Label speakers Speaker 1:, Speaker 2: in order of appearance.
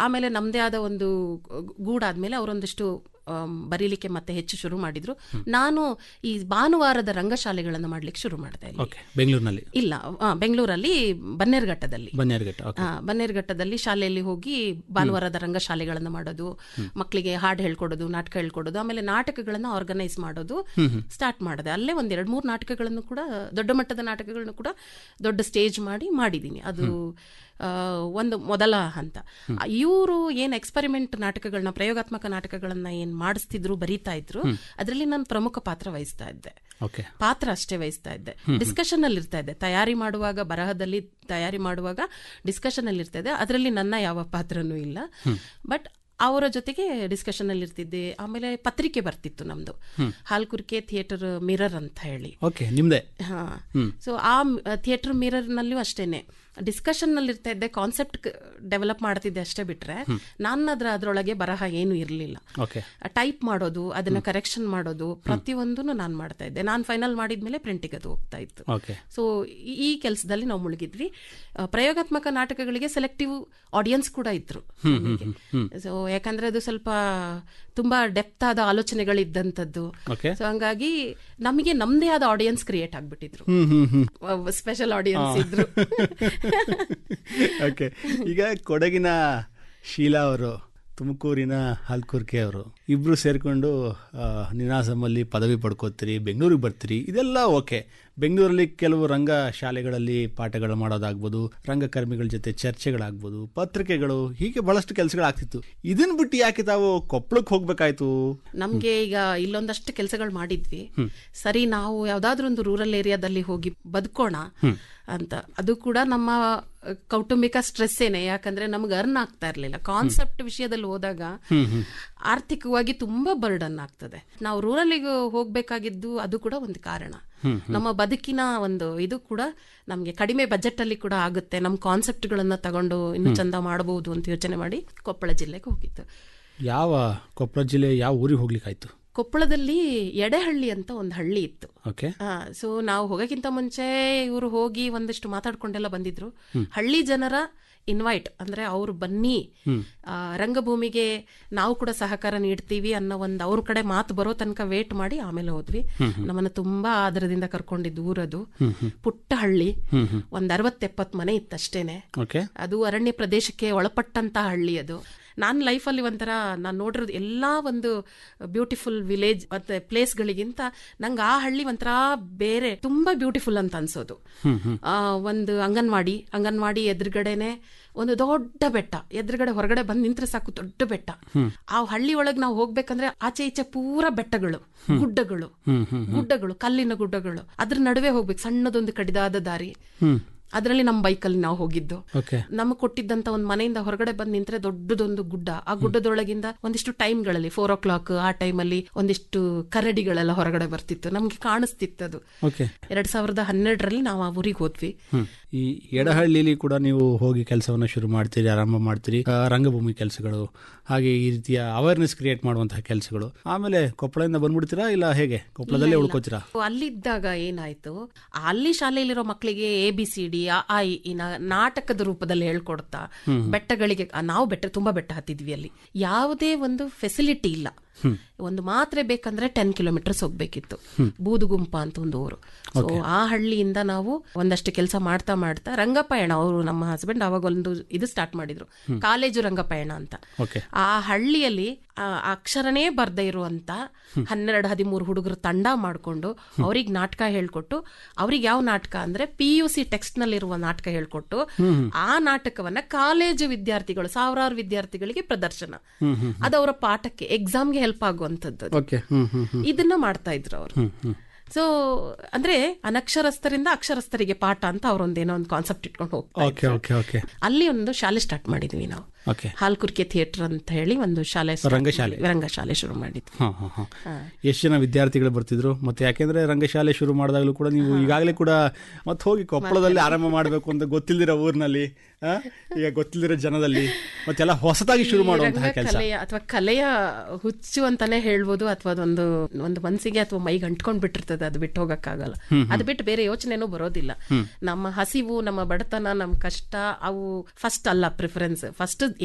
Speaker 1: ಆಮೇಲೆ ನಮ್ದೇ ಆದ ಒಂದು ಗೂಡಾದ್ಮೇಲೆ ಅವರೊಂದಿಷ್ಟು ಆಮ್, ಬರೀಲಿಕ್ಕೆ ಮತ್ತೆ ಹೆಚ್ಚು ಶುರು ಮಾಡಿದ್ರು ನಾನು ಈ ಭಾನುವಾರದ ರಂಗಶಾಲೆಗಳನ್ನು ಮಾಡ್ಲಿಕ್ಕೆ ಶುರು ಮಾಡಿದೆ ಅಲ್ಲಿ.
Speaker 2: ಓಕೆ ಬೆಂಗಳೂರಿನಲ್ಲಿ
Speaker 1: ಇಲ್ಲ ಆ, ಬೆಂಗಳೂರಲ್ಲಿ ಬನ್ನೇರ್ಘಟ್ಟದಲ್ಲಿ
Speaker 2: ಬನ್ನೇರುಘಟ್ಟ ಓಕೆ
Speaker 1: ಆ, ಬನ್ನೇರ್ಘಟ್ಟದಲ್ಲಿ ಶಾಲೆಯಲ್ಲಿ ಹೋಗಿ ಭಾನುವಾರದ ರಂಗಶಾಲೆಗಳನ್ನು ಮಾಡೋದು ಮಕ್ಕಳಿಗೆ ಹಾಡು ಹೇಳ್ಕೊಡೋದು ನಾಟಕ ಹೇಳ್ಕೊಡೋದು ಆಮೇಲೆ ನಾಟಕಗಳನ್ನು ಆರ್ಗನೈಸ್ ಮಾಡೋದು ಸ್ಟಾರ್ಟ್ ಮಾಡಿದೆ ಅಲ್ಲೇ ಒಂದ್ ಎರಡ್ ಮೂರು ನಾಟಕಗಳನ್ನು ಕೂಡ ದೊಡ್ಡ ಮಟ್ಟದ ನಾಟಕಗಳನ್ನು ಕೂಡ ದೊಡ್ಡ ಸ್ಟೇಜ್ ಮಾಡಿ ಮಾಡಿದ್ದೀನಿ ಅದು ಆ, ಒಂದು ಮೊದಲ ಹಂತ ಇವರು ಏನ್ ಎಕ್ಸ್ಪೆರಿಮೆಂಟ್ ನಾಟಕಗಳನ್ನ ಪ್ರಯೋಗಾತ್ಮಕ ನಾಟಕಗಳನ್ನ ಏನ್ ಮಾಡಿಸ್ತಿದ್ರು ಬರೀತಾ ಇದ್ರು ಅದರಲ್ಲಿ ನಾನು ಪ್ರಮುಖ ಪಾತ್ರ ವಹಿಸ್ತಾ ಇದ್ದೆ
Speaker 2: ಓಕೆ
Speaker 1: ಪಾತ್ರ ಅಷ್ಟೇ ವಹಿಸ್ತಾ ಇದ್ದೆ ಡಿಸ್ಕಷನ್ ಅಲ್ಲಿ ಇರ್ತಾ ಇದ್ದೆ ತಯಾರಿ ಮಾಡುವಾಗ ಬರಹದಲ್ಲಿ ತಯಾರಿ ಮಾಡುವಾಗ ಡಿಸ್ಕಷನ್ ಅಲ್ಲಿ ಇರ್ತಾ ಇದ್ದೆ ಅದರಲ್ಲಿ ನನ್ನ ಯಾವ ಪಾತ್ರನೂ ಇಲ್ಲ ಬಟ್ ಅವರ ಜೊತೆಗೆ ಡಿಸ್ಕಷನ್ ಅಲ್ಲಿ ಇರ್ತಿದ್ದೆ ಆಮೇಲೆ ಪತ್ರಿಕೆ ಬರ್ತಿತ್ತು ನಮ್ದು ಹಾಲ್ಕುರ್ಕೆ ಥಿಯೇಟರ್ ಮಿರರ್ ಅಂತ ಹೇಳಿ
Speaker 2: ಓಕೆ ನಿಮ್ದೇ
Speaker 1: ಹಾ ಸೊ ಆ ಥಿಯೇಟರ್ ಮಿರರ್ ನಲ್ಲೂ ಅಷ್ಟೇನೆ ಡಿಸ್ಕಷನ್ ನಲ್ಲಿ ಇರ್ತಾ ಇದ್ದೆ ಕಾನ್ಸೆಪ್ಟ್ ಡೆವಲಪ್ ಮಾಡ್ತಿದ್ದೆ ಅಷ್ಟೇ ಬಿಟ್ರೆ ನಾನು ಅದ್ರ ಅದ್ರೊಳಗೆ ಬರಹ ಏನು ಇರಲಿಲ್ಲ
Speaker 2: ಓಕೆ
Speaker 1: ಟೈಪ್ ಮಾಡೋದು ಅದನ್ನ ಕರೆಕ್ಷನ್ ಮಾಡೋದು ಪ್ರತಿಯೊಂದನ್ನು ನಾನು ಮಾಡ್ತಾ ಇದ್ದೆ ನಾನು ಫೈನಲ್ ಮಾಡಿದ್ಮೇಲೆ ಪ್ರಿಂಟಿಗೆ ಅದು ಹೋಗ್ತಾ ಇತ್ತು
Speaker 2: ಓಕೆ
Speaker 1: ಸೊ ಈ ಕೆಲಸದಲ್ಲಿ ನಾವು ಮುಳುಗಿದ್ವಿ ಆ, ಪ್ರಯೋಗಾತ್ಮಕ ನಾಟಕಗಳಿಗೆ ಸೆಲೆಕ್ಟಿವ್ ಆಡಿಯನ್ಸ್ ಕೂಡ ಇದ್ರು ಸೊ ಯಾಕಂದ್ರೆ ಅದು ಸ್ವಲ್ಪ ತುಂಬಾ ಡೆಪ್ತ್ ಆದ ಆಲೋಚನೆಗಳಿದ್ದಂಥದ್ದು
Speaker 2: ಓಕೆ
Speaker 1: ಸೊ ಹಂಗಾಗಿ ನಮಗೆ ನಮ್ದೇ ಆದ ಆಡಿಯನ್ಸ್ ಕ್ರಿಯೇಟ್ ಆಗ್ಬಿಟ್ಟಿದ್ರು
Speaker 2: ಹ್ಮ್ ಹ್ಮ್ ಹ್ಮ್
Speaker 1: ಸ್ಪೆಷಲ್ ಆಡಿಯನ್ಸ್ ಇದ್ರು
Speaker 2: ಓಕೆ ಈಗ ಕೊಡಗಿನ ಶೀಲಾ ಅವರು ತುಮಕೂರಿನ ಹಲ್ಕುರ್ಕೆ ಅವರು ಇಬ್ರು ಸೇರ್ಕೊಂಡು ಆ, ನಿನಾಸಮಲ್ಲಿ ಪದವಿ ಪಡ್ಕೋತೀರಿ ಬೆಂಗಳೂರಿಗೆ ಬರ್ತೀರಿ ಇದೆಲ್ಲ ಓಕೆ ಬೆಂಗಳೂರಲ್ಲಿ ಕೆಲವು ರಂಗ ಶಾಲೆಗಳಲ್ಲಿ ಪಾಠಗಳು ಮಾಡೋದಾಗ್ಬೋದು ರಂಗಕರ್ಮಿಗಳ ಜೊತೆ ಚರ್ಚೆಗಳಾಗ್ಬೋದು ಪತ್ರಿಕೆಗಳು ಹೀಗೆ ಬಹಳಷ್ಟು ಕೆಲಸಗಳಾಗ್ತಿತ್ತು ಇದನ್ನ ಬಿಟ್ಟು ಯಾಕೆ ತಾವು ಕೊಪ್ಪಳಕ್ಕೆ ಹೋಗ್ಬೇಕಾಯ್ತು
Speaker 1: ನಮ್ಗೆ ಈಗ ಇಲ್ಲೊಂದಷ್ಟು ಕೆಲಸಗಳು ಮಾಡಿದ್ವಿ ಸರಿ ನಾವು ಯಾವ್ದಾದ್ರು ಒಂದು ರೂರಲ್ ಏರಿಯಾದಲ್ಲಿ ಹೋಗಿ ಬದುಕೋಣ ಅಂತ ಅದು ಕೂಡ ನಮ್ಮ ಅಹ್, ಕೌಟುಂಬಿಕ ಸ್ಟ್ರೆಸ್ ಏನೆ ಯಾಕಂದ್ರೆ ನಮ್ಗೆ ಅರ್ನ್ ಆಗ್ತಾ ಇರ್ಲಿಲ್ಲ ಕಾನ್ಸೆಪ್ಟ್ ವಿಷಯದಲ್ಲಿ ಹೋದಾಗ ಆರ್ಥಿಕವಾಗಿ ತುಂಬಾ ಬರ್ಡನ್ ಆಗ್ತದೆ ನಾವು ರೂರಲ್ಲಿಗೆ ಹೋಗ್ಬೇಕಾಗಿದ್ದು ಅದು ಕೂಡ ಒಂದು ಕಾರಣ ನಮ್ಮ ಬದುಕಿನ ಒಂದು ಇದು ಕೂಡ ನಮ್ಗೆ ಕಡಿಮೆ ಬಜೆಟ್ ಅಲ್ಲಿ ಕೂಡ ಆಗುತ್ತೆ ನಮ್ಮ ಕಾನ್ಸೆಪ್ಟ್ಗಳನ್ನ ತಗೊಂಡು ಇನ್ನು ಚಂದ ಮಾಡಬಹುದು ಅಂತ ಯೋಚನೆ ಮಾಡಿ ಕೊಪ್ಪಳ ಜಿಲ್ಲೆಗೆ ಹೋಗಿದ್ದು
Speaker 2: ಯಾವ ಕೊಪ್ಪಳ ಜಿಲ್ಲೆ ಯಾವ ಊರಿಗೆ ಹೋಗ್ಲಿಕ್ಕಾಯ್ತು
Speaker 1: ಕೊಪ್ಪಳದಲ್ಲಿ ಎಡೆಹಳ್ಳಿ ಅಂತ ಒಂದು ಹಳ್ಳಿ ಇತ್ತು
Speaker 2: ಓಕೆ
Speaker 1: ಸೊ ನಾವು ಹೋಗಕ್ಕಿಂತ ಮುಂಚೆ ಇವರು ಹೋಗಿ ಒಂದಿಷ್ಟು ಮಾತಾಡ್ಕೊಂಡೆಲ್ಲ ಬಂದಿದ್ರು ಹಳ್ಳಿ ಜನರ ಇನ್ವೈಟ್ ಅಂದ್ರೆ ಅವ್ರು ಬನ್ನಿ ಆ, ರಂಗಭೂಮಿಗೆ ನಾವು ಕೂಡ ಸಹಕಾರ ನೀಡ್ತೀವಿ ಅನ್ನೋ ಒಂದು ಅವ್ರ ಕಡೆ ಮಾತು ಬರೋ ತನಕ ವೇಟ್ ಮಾಡಿ ಆಮೇಲೆ ಹೋದ್ವಿ ನಮ್ಮನ್ನ ತುಂಬಾ ಆದರದಿಂದ ಕರ್ಕೊಂಡಿದ್ದು ಊರದು ಪುಟ್ಟ ಹಳ್ಳಿ ಒಂದ್ ಅರವತ್ತೆಪ್ಪತ್ ಮನೆ ಇತ್ತಷ್ಟೇನೆ
Speaker 2: ಓಕೆ
Speaker 1: ಅದು ಅರಣ್ಯ ಪ್ರದೇಶಕ್ಕೆ ಒಳಪಟ್ಟಂತ ಹಳ್ಳಿ ಅದು ನಾನು ಲೈಫಲ್ಲಿ ಒಂಥರ ನಾನು ನೋಡಿರೋದು ಎಲ್ಲಾ ಒಂದು ಬ್ಯೂಟಿಫುಲ್ ವಿಲೇಜ್ ಮತ್ತೆ ಪ್ಲೇಸ್ಗಳಿಗಿಂತ ನಂಗೆ ಆ ಹಳ್ಳಿ ಒಂಥರ ಬೇರೆ ತುಂಬಾ ಬ್ಯೂಟಿಫುಲ್ ಅಂತ ಅನ್ಸೋದು ಆ, ಒಂದು ಅಂಗನವಾಡಿ ಅಂಗನವಾಡಿ ಎದುರುಗಡೆನೆ ಒಂದು ದೊಡ್ಡ ಬೆಟ್ಟ ಎದುರುಗಡೆ ಹೊರಗಡೆ ಬಂದ್ ನಿಂತ್ರೆ ಸಾಕು ದೊಡ್ಡ ಬೆಟ್ಟ ಆ ಹಳ್ಳಿ ಒಳಗೆ ನಾವು ಹೋಗ್ಬೇಕಂದ್ರೆ ಆಚೆ ಈಚೆ ಪೂರ ಬೆಟ್ಟಗಳು ಗುಡ್ಡಗಳು ಗುಡ್ಡಗಳು ಕಲ್ಲಿನ ಗುಡ್ಡಗಳು ಅದ್ರ ನಡುವೆ ಹೋಗ್ಬೇಕು ಸಣ್ಣದೊಂದು ಕಡಿದಾದ ದಾರಿ ಅದರಲ್ಲಿ ನಮ್ಮ ಬೈಕಲ್ಲಿ ನಾವು ಹೋಗಿದ್ದು
Speaker 2: ಓಕೆ
Speaker 1: ನಮಗೆ ಕೊಟ್ಟಿದ್ದಂತ ಒಂದು ಮನೆಯಿಂದ ಹೊರಗಡೆ ಬಂದು ನಿಂತ್ರೆ ದೊಡ್ಡದೊಂದು ಗುಡ್ಡ ಆ ಗುಡ್ಡದೊಳಗಿಂದ ಒಂದಿಷ್ಟು ಟೈಮ್ಗಳಲ್ಲಿ ಫೋರ್ ಓ ಕ್ಲಾಕ್ ಆ ಟೈಮಲ್ಲಿ ಒಂದಿಷ್ಟು ಕರಡಿಗಳೆಲ್ಲ ಹೊರಗಡೆ ಬರ್ತಿತ್ತು ನಮ್ಗೆ ಕಾಣಿಸ್ತಿತ್ತು ಅದು
Speaker 2: ಓಕೆ
Speaker 1: ಎರಡ್ ಸಾವಿರದ ಹನ್ನೆರಡರಲ್ಲಿ ನಾವು ಆ ಊರಿಗೆ ಹೋದ್ವಿ
Speaker 2: ಈ ಎಡಹಳ್ಳಿಲಿ ಕೂಡ ನೀವು ಹೋಗಿ ಕೆಲಸವನ್ನ ಶುರು ಮಾಡ್ತೀರಿ ಆರಂಭ ಮಾಡ್ತೀರಿ ಆ, ರಂಗಭೂಮಿ ಕೆಲಸಗಳು ಹಾಗೆ ಈ ರೀತಿಯ ಅವೇರ್ನೆಸ್ ಕ್ರಿಯೇಟ್ ಮಾಡುವಂತಹ ಕೆಲಸಗಳು ಆಮೇಲೆ ಕೊಪ್ಪಳದಿಂದ ಬಂದ್ಬಿಡ್ತೀರಾ ಇಲ್ಲ ಹೇಗೆ ಕೊಪ್ಪಳದಲ್ಲೇ ಉಳ್ಕೋತೀರಾ
Speaker 1: ಅಲ್ಲಿದ್ದಾಗ ಏನಾಯ್ತು ಅಲ್ಲಿ ಶಾಲೆಯಲ್ಲಿರೋ ಮಕ್ಕಳಿಗೆ ಎ ಬಿ ಸಿ ಡಿ ಆ ಆ, ಇ, ಈ ನ- ನಾಟಕದ ರೂಪದಲ್ಲಿ ಹೇಳ್ಕೊಡ್ತಾ ಬೆಟ್ಟಗಳಿಗೆ ಆ, ನಾವು ಬೆಟ್ಟ ತುಂಬಾ ಬೆಟ್ಟ ಹತ್ತಿದ್ವಿ ಅಲ್ಲಿ ಯಾವುದೇ ಒಂದು ಫೆಸಿಲಿಟಿ ಇಲ್ಲ ಒಂದು ಮಾತ್ರೆ ಬೇಕಂದ್ರೆ ಟೆನ್ ಕಿಲೋಮೀಟರ್ಸ್ ಹೋಗ್ಬೇಕಿತ್ತು ಬೂದುಗುಂಪ ಅಂತ ಒಂದು ಊರು ಸೊ ಆ ಹಳ್ಳಿಯಿಂದ ನಾವು ಒಂದಷ್ಟು ಕೆಲಸ ಮಾಡ್ತಾ ಮಾಡ್ತಾ ರಂಗಪಯಣ ಅವರು ನಮ್ಮ ಹಸ್ಬೆಂಡ್ ಅವಾಗ ಒಂದು ಇದು ಸ್ಟಾರ್ಟ್ ಮಾಡಿದ್ರು ಕಾಲೇಜು ರಂಗಪಯಣ ಅಂತ
Speaker 2: ಓಕೆ
Speaker 1: ಆ ಹಳ್ಳಿಯಲ್ಲಿ ಆ ಅಕ್ಷರನೇ ಬರ್ದೇ ಇರುವಂತ ಹನ್ನೆರಡು ಹದಿಮೂರು ಹುಡುಗರು ತಂಡ ಮಾಡ್ಕೊಂಡು ಅವ್ರಿಗೆ ನಾಟಕ ಹೇಳ್ಕೊಟ್ಟು ಅವ್ರಿಗೆ ಯಾವ ನಾಟಕ ಅಂದ್ರೆ ಪಿ ಯು ಸಿ ಟೆಕ್ಸ್ಟ್ ನಲ್ಲಿರುವ ನಾಟಕ ಹೇಳ್ಕೊಟ್ಟು ಆ ನಾಟಕವನ್ನ ಕಾಲೇಜು ವಿದ್ಯಾರ್ಥಿಗಳು ಸಾವಿರಾರು ವಿದ್ಯಾರ್ಥಿಗಳಿಗೆ ಪ್ರದರ್ಶನ ಅದು ಅವರ ಪಾಠಕ್ಕೆ ಎಕ್ಸಾಮ್ಗೆ ಹೆಲ್ಪ್ ಆಗುವಂತದ್ದು ಅದು.
Speaker 2: ಓಕೆ ಹ್ಮ್ ಹ್ಮ್ ಹ್ಮ್
Speaker 1: ಇದನ್ನ ಮಾಡ್ತಾ ಇದ್ರು ಅವರು ಸೊ ಅಂದ್ರೆ ಅನಕ್ಷರಸ್ಥರಿಂದ ಅಕ್ಷರಸ್ಥರಿಗೆ ಪಾಠ ಅಂತ ಅವ್ರೊಂದೇನೋ ಒಂದು ಕಾನ್ಸೆಪ್ಟ್ ಇಟ್ಕೊಂಡು ಹೋಗ್ತಾ
Speaker 2: ಓಕೆ ಓಕೆ ಓಕೆ
Speaker 1: ಅಲ್ಲಿ ಒಂದು ಶಾಲೆ ಸ್ಟಾರ್ಟ್ ಮಾಡಿದ್ವಿ ನಾವು
Speaker 2: ಓಕೆ
Speaker 1: ಹಾಲ್ಕುರ್ಕೆ ಥಿಯೇಟರ್ ಅಂತ ಹೇಳಿ ಒಂದು ಶಾಲೆ start
Speaker 2: ರಂಗಶಾಲೆ.
Speaker 1: ಮಾಡಿದ್ವಿ. ರಂಗಶಾಲೆ ಶುರು ಮಾಡಿದ್ವಿ
Speaker 2: ಹಾ ಹಾ ಹಾ ಎಷ್ಟು ಜನ ವಿದ್ಯಾರ್ಥಿಗಳು ಬರ್ತಿದ್ರು ಮತ್ತೆ ಯಾಕೆಂದ್ರೆ ರಂಗಶಾಲೆ ಶುರು ಮಾಡಿದಾಗಲೂ ಕೂಡ ನೀವು ಈಗಾಗಲೇ ಕೂಡ ಮತ್ತೆ ಹೋಗಿ ಕೊಪ್ಪಳದಲ್ಲಿ ಆರಂಭ ಮಾಡಬೇಕು ಅಂತ ಗೊತ್ತಿಲ್ದಿರೋ ಊರಿನಲ್ಲಿ ಆ, ಈಗ ಗೊತ್ತಿಲ್ದಿರೋ ಜನದಲ್ಲಿ ಮತ್ತೆಲ್ಲ ಹೊಸದಾಗಿ ಶುರು ಮಾಡುವಂತಹ ಕೆಲಸ
Speaker 1: ಕಲೆಯ ಅಥವಾ ಕಲೆಯ ಹುಚ್ಚು ಅಂತಾನೆ ಹೇಳ್ಬೋದು ಅಥವಾ ಅದೊಂದು ಒಂದು ಮನಸ್ಸಿಗೆ ಅಥವಾ ಮೈಗೆ ಅಂಟ್ಕೊಂಡ್ ಬಿಟ್ಟಿರ್ತದೆ ಅದು ಬಿಟ್ಟು ಹೋಗಕ್ಕಾಗಲ್ಲ ಅದು ಬಿಟ್ಟು ಬೇರೆ ಯೋಚನೆನೂ ಬರೋದಿಲ್ಲ ನಮ್ಮ ಹಸಿವು ನಮ್ಮ ಬಡತನ ನಮ್ಮ ಕಷ್ಟ ಅವು ಫಸ್ಟ್ ಅಲ್ಲ ಪ್ರಿಫರೆನ್ಸ್ ಫಸ್ಟ್